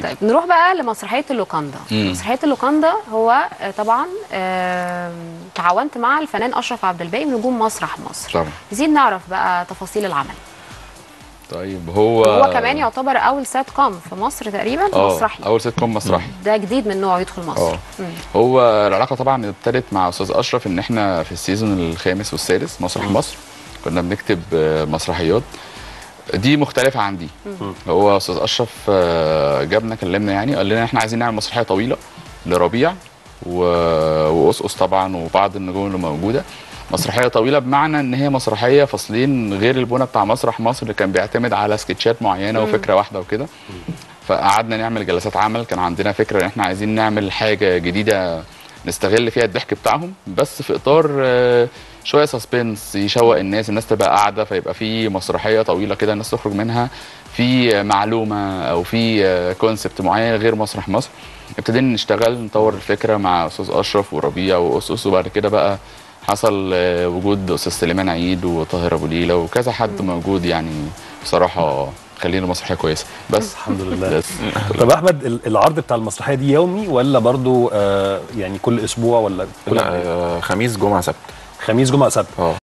طيب نروح بقى لمسرحيه اللوكاندا مم. مسرحيه اللوكاندا هو آه، طبعا آم، تعاونت مع الفنان اشرف عبد الباقي من نجوم مسرح مصر طبعا عايزين نعرف بقى تفاصيل العمل طيب هو هو كمان يعتبر اول سات كوم في مصر تقريبا اه مسرحي اول سيت كوم مسرحي ده جديد من نوعه يدخل مصر اه مم. هو العلاقه طبعا ابتدت مع استاذ اشرف ان احنا في السيزون الخامس والسادس مسرح مصر كنا بنكتب آه، مسرحيات دي مختلفه عن دي هو استاذ اشرف آه، جابنا كلمنا يعني قال لنا احنا عايزين نعمل مسرحيه طويله لربيع و- وقصقص طبعا وبعض النجوم اللي موجوده مسرحيه طويله بمعنى ان هي مسرحيه فصلين غير البنى بتاع مسرح مصر اللي كان بيعتمد على سكتشات معينه وفكره واحده وكده فقعدنا نعمل جلسات عمل كان عندنا فكره ان احنا عايزين نعمل حاجه جديده نستغل فيها الضحك بتاعهم بس في اطار آه، شويه سسبنس يشوق الناس الناس تبقى قاعده فيبقى في مسرحيه طويله كده الناس تخرج منها في آه، معلومه او في كونسبت معين غير مسرح مصر ابتدينا نشتغل نطور الفكره مع استاذ اشرف وربيع واسس وبعد كده بقى حصل آه، وجود استاذ سليمان عيد وطاهر ابو ليلى وكذا حد موجود يعني بصراحه خلينا مسرحيه كويسه بس الحمد لله بس طب احمد ال- العرض بتاع المسرحيه دي يومي ولا برضو آه يعني كل اسبوع ولا كل لا آه، خميس جمعه سبت خميس جمعه سبت اه